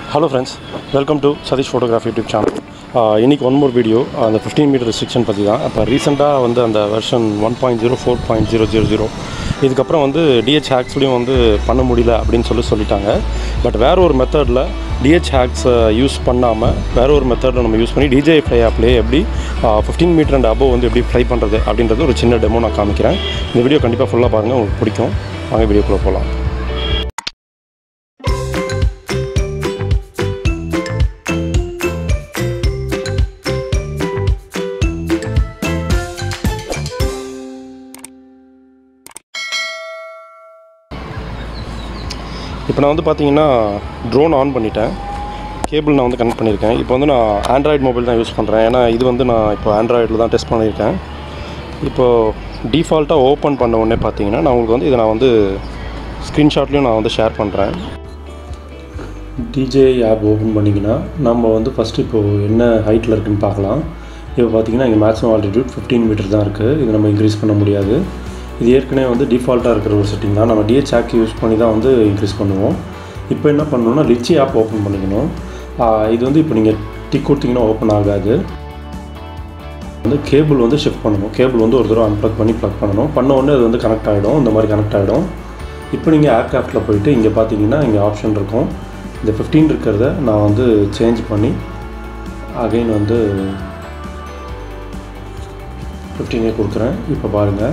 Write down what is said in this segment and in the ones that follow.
hello friends welcome to Satish photography YouTube channel இன்றைக்கி one more video அந்த fifteen meter restriction பற்றி தான் இப்போ ரீசெண்டாக வந்து அந்த version one point zero four point zero zero zero இதுக்கப்புறம் வந்து டிஹெச் ஹேக்ஸ்லையும் வந்து பண்ண முடியல அப்படின்னு சொல்லி சொல்லிட்டாங்க பட் வேற ஒரு மெத்தடில் டிஹெச் ஹேக்ஸை யூஸ் பண்ணாமல் வேற ஒரு மெத்தடில் நம்ம யூஸ் பண்ணி டிஜே ஃப்ளை ஆப்லேயே எப்படி ஃபிஃப்டீன் மீட்டர் அண்ட் அபோவ் வந்து எப்படி ஃப்ளை பண்ணுறது அப்படின்றது ஒரு சின்ன டெமோ நான் காமிக்கிறேன் இந்த வீடியோ கண்டிப்பாக ஃபுல்லாக பாருங்கள் உங்களுக்கு பிடிக்கும் வாங்க வீடியோக்குள்ளே போகலாம் இப்போ நான் வந்து பார்த்தீங்கன்னா ட்ரோன் ஆன் பண்ணிட்டேன் கேபிள் நான் வந்து கனெக்ட் பண்ணியிருக்கேன் இப்போ வந்து நான் ஆண்ட்ராய்டு மொபைல் தான் யூஸ் பண்ணுறேன் ஏன்னா இது வந்து நான் இப்போ ஆண்ட்ராய்டில் தான் டெஸ்ட் பண்ணியிருக்கேன் இப்போது டிஃபால்ட்டாக ஓப்பன் பண்ண உடனே பார்த்தீங்கன்னா நான் உங்களுக்கு வந்து இதை நான் வந்து ஸ்க்ரீன்ஷாட்லேயும் நான் வந்து ஷேர் பண்ணுறேன் டிஜே ஆப் ஓப்பன் பண்ணிங்கன்னா நம்ம வந்து ஃபஸ்ட்டு இப்போது என்ன ஹைட்டில் இருக்குன்னு பார்க்கலாம் இப்போ பார்த்தீங்கன்னா இங்கே மேக்ஸிமம் ஆல்டிடியூட் ஃபிஃப்டீன் மீட்டர் தான் இருக்குது இது நம்ம இன்க்ரீஸ் பண்ண முடியாது இது ஏற்கனவே வந்து டிஃபால்ட்டாக இருக்கிற ஒரு செட்டிங் தான் நம்ம டிஹெச் ஆக் யூஸ் பண்ணி தான் வந்து இன்க்ரீஸ் பண்ணுவோம் இப்போ என்ன பண்ணணும்னா லிச்சி ஆப் ஓப்பன் பண்ணிக்கணும் ஆஹ் இது வந்து இப்போ நீங்கள் டிக் கொடுத்தீங்கன்னா ஓப்பன் ஆகாது வந்து கேபிள் வந்து ஷிஃப்ட் பண்ணணும் கேபிள் வந்து ஒரு தடவை அன்ப்ளக் பண்ணி ப்ளக் பண்ணணும் பண்ண உடனே அது வந்து கனெக்ட் ஆகிடும் இந்த மாதிரி கனெக்ட் ஆகிடும் இப்போ நீங்கள் ஏர்க்ராஃப்ட்டில் போயிட்டு இங்கே பார்த்தீங்கன்னா இங்கே ஆப்ஷன் இருக்கும் இந்த ஃபிஃப்டீன் இருக்கிறத நான் வந்து சேஞ்ச் பண்ணி அகைன் வந்து ஃபிஃப்டீனே கொடுக்குறேன் இப்போ பாருங்கள்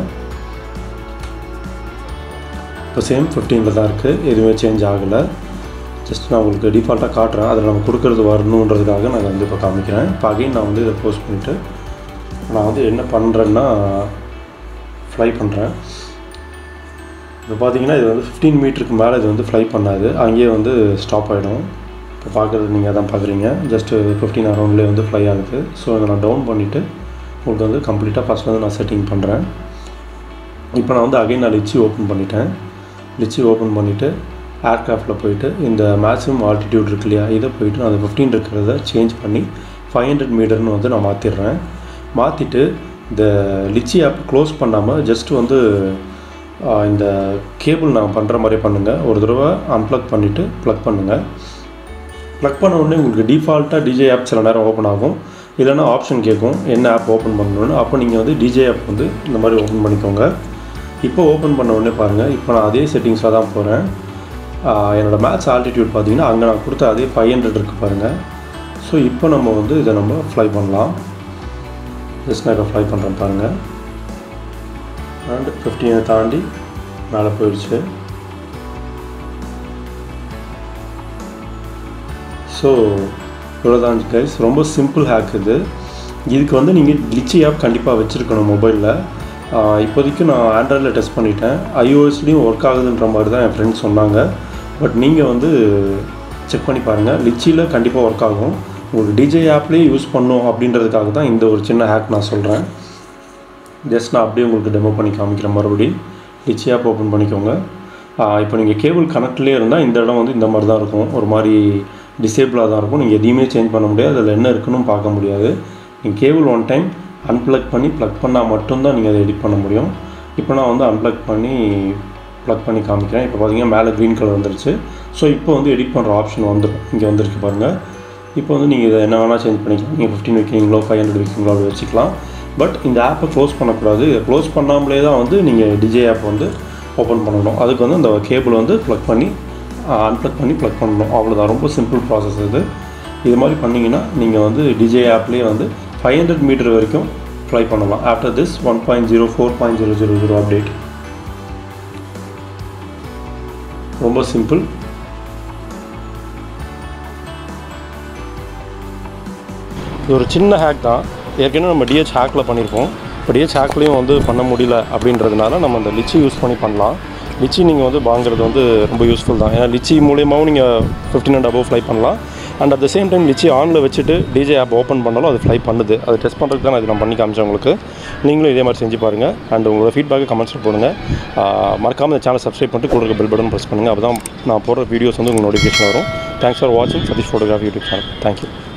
இப்போ சேம் ஃபிஃப்டீனில் தான் இருக்குது எதுவுமே சேஞ்ச் ஆகலை ஜஸ்ட் நான் உங்களுக்கு டிஃபால்ட்டாக காட்டுறேன் அதில் நம்ம கொடுக்குறது வரணுன்றதுக்காக நான் வந்து இப்போ காமிக்கிறேன் இப்போ அகைன் நான் வந்து இதை போஸ்ட் பண்ணிவிட்டு நான் வந்து என்ன பண்ணுறேன்னா ஃப்ளை பண்ணுறேன் இப்போ பார்த்தீங்கன்னா இது வந்து ஃபிஃப்டீன் மீட்டருக்கு மேலே இது வந்து ஃப்ளை பண்ணாது அங்கேயே வந்து ஸ்டாப் ஆகிடும் இப்போ பார்க்குறது நீங்கள் அதான் பார்க்குறீங்க ஜஸ்ட்டு ஃபிஃப்டீன் அரௌண்ட்லேயே வந்து ஃப்ளை ஆகுது ஸோ இதை நான் டவுன் பண்ணிவிட்டு உங்களுக்கு வந்து கம்ப்ளீட்டாக ஃபஸ்ட் வந்து நான் செட்டிங் பண்ணுறேன் இப்போ நான் வந்து அகைன் நான் லிச்சி ஓப்பன் பண்ணிட்டேன் லிச்சி ஓப்பன் பண்ணிவிட்டு ஏர்க்ராஃப்டில் போயிட்டு இந்த மேக்ஸிமம் ஆல்டிடியூட் இருக்கு இல்லையா இதை போயிட்டு நான் அந்த ஃபிஃப்டீன் இருக்கிறத சேஞ்ச் பண்ணி ஃபைவ் ஹண்ட்ரட் மீட்டர்னு வந்து நான் மாற்றிடுறேன் மாற்றிட்டு இந்த லிச்சி ஆப் க்ளோஸ் பண்ணாமல் ஜஸ்ட் வந்து ஆஹ், இந்த கேபிள் நான் பண்ணுற மாதிரி பண்ணுங்கள் ஒரு தடவை அன்ப்ளக் பண்ணிவிட்டு ப்ளக் பண்ணுங்கள் ப்ளக் பண்ண உடனே உங்களுக்கு டிஃபால்ட்டாக டிஜே ஆப் சில நேரம் ஓப்பன் ஆகும் இல்லைன்னா ஆப்ஷன் கேட்கும் என்ன ஆப் ஓப்பன் பண்ணணும்னு அப்போ நீங்கள் வந்து டிஜே ஆப் வந்து இந்த மாதிரி ஓப்பன் பண்ணிக்கோங்க இப்போ ஓப்பன் பண்ண உடனே பாருங்கள் இப்போ நான் அதே செட்டிங்ஸாக தான் போகிறேன் என்னோடய மேட்ச் ஆல்டிடியூட் பார்த்தீங்கன்னா அங்கே நான் கொடுத்த அதே ஃபைவ் ஹண்ட்ரட் இருக்குது பாருங்கள் ஸோ இப்போ நம்ம வந்து இதை நம்ம ஃப்ளை பண்ணலாம் ஜஸ்ட் நான் இப்போ ஃப்ளை பண்ணுறேன் பாருங்கள் அண்ட் ஃபிஃப்டீனை தாண்டி மேலே போயிடுச்சு ஸோ இவ்வளோதான் கைஸ் ரொம்ப சிம்பிள் ஹேக் இது இதுக்கு வந்து நீங்கள் லிச்சி ஆப் கண்டிப்பாக வச்சுருக்கணும் மொபைலில் இப்போதைக்கு நான் ஆண்ட்ராய்டில் டெஸ்ட் பண்ணிட்டேன் ஐஓஎஸ்லேயும் ஒர்க் ஆகுதுன்ற மாதிரி தான் என் ஃப்ரெண்ட்ஸ் சொன்னாங்க பட் நீங்கள் வந்து செக் பண்ணி பாருங்கள் லிச்சியில் கண்டிப்பாக ஒர்க் ஆகும் உங்களுக்கு டிஜே ஆப்லேயே யூஸ் பண்ணும் அப்படின்றதுக்காக தான் இந்த ஒரு சின்ன ஹேக் நான் சொல்கிறேன் ஜஸ்ட் நான் அப்படியே உங்களுக்கு டெமோ பண்ணி காமிக்கிறேன் மறுபடி லிச்சி ஆப் ஓப்பன் பண்ணிக்கோங்க இப்போ நீங்கள் கேபிள் கனெக்ட்லேயே இருந்தால் இந்த இடம் வந்து இந்த மாதிரி தான் இருக்கும் ஒரு மாதிரி டிசேபிளாக தான் இருக்கும் நீங்கள் எதையுமே சேஞ்ச் பண்ண முடியாது அதில் என்ன இருக்குன்னு பார்க்க முடியாது நீங்கள் கேபிள் ஒன் டைம் அன்ப்ளக் பண்ணி ப்ளக் பண்ணால் மட்டும்தான் நீங்கள் அதை எடிட் பண்ண முடியும் இப்போ நான் வந்து அன்ப்ளக் பண்ணி ப்ளக் பண்ணி காமிக்கிறேன் இப்போ பார்த்தீங்கன்னா மேலே க்ரீன் கலர் வந்துருச்சு ஸோ இப்போ வந்து எடிட் பண்ணுற ஆப்ஷன் வந்துடும் இங்கே வந்துருக்கு பாருங்கள் இப்போ வந்து நீங்கள் இதை என்ன வேணால் சேஞ்ச் பண்ணிக்கலாம் நீங்கள் ஃபிஃப்டின் வைக்கிறீங்களோ ஃபைவ் ஹண்ட்ரட் வைக்கிறீங்களோ அப்படி வச்சுக்கலாம் பட் இந்த ஆப்பை க்ளோஸ் பண்ணக்கூடாது இதை க்ளோஸ் பண்ணாமலே தான் வந்து நீங்கள் டிஜே ஆப் வந்து ஓப்பன் பண்ணணும் அதுக்கு வந்து அந்த கேபிள் வந்து ப்ளக் பண்ணி அன்ப்ளக் பண்ணி ப்ளக் பண்ணணும் அவ்வளோதான் ரொம்ப சிம்பிள் ப்ராசஸ் இது இது மாதிரி பண்ணிங்கன்னா நீங்கள் வந்து டிஜே ஆப்லேயே வந்து ஃபைவ் ஹண்ட்ரட் மீட்டர் வரைக்கும் ஃப்ளை பண்ணலாம் after this one point zero four point zero zero zero update ரொம்ப சிம்பிள் இது ஒரு சின்ன ஹேக் தான் ஏற்கனவே நம்ம டிஹெச் ஹேக்கில் பண்ணியிருக்கோம் இப்போ டிஹெச் ஹேக்லேயும் வந்து பண்ண முடியல அப்படின்றதுனால நம்ம அந்த லிச்சி யூஸ் பண்ணி பண்ணலாம் லிச்சி நீங்கள் வந்து வாங்குறது வந்து ரொம்ப யூஸ்ஃபுல் தான் ஏன்னா லிச்சி மூலியமாகவும் நீங்கள் ஃபிஃப்டின் அண்ட் அபவ் ஃப்ளை பண்ணலாம் and at the same time Litchi ஆனில் வச்சுட்டு டிஜே ஆப் ஓப்பன் பண்ணாலும் அது ஃப்ளை பண்ணுது அது டெஸ்ட் பண்ணுறதுக்கு தான் நான் இது நான் பண்ணி காமிச்சேன் உங்களுக்கு நீங்களும் இதே மாதிரி செஞ்சு பாருங்கள் அண்ட் உங்களோட ஃபீட்பேக்கை கமெண்ட்ஸில் போடுங்க மறக்காமல் இந்த சேனல் சப்ஸ்கிரைப் பண்ணிட்டு கூட இருக்க பெல் பட்டன் ப்ரெஸ் பண்ணுங்கள் அப்போ தான் நான் போடுற வீடியோஸ் வந்து உங்களுக்கு நோட்டிஃபிகேஷன் வரும் தேங்க்ஸ் ஃபார் வாட்சிங் Satish photography YouTube channel thank you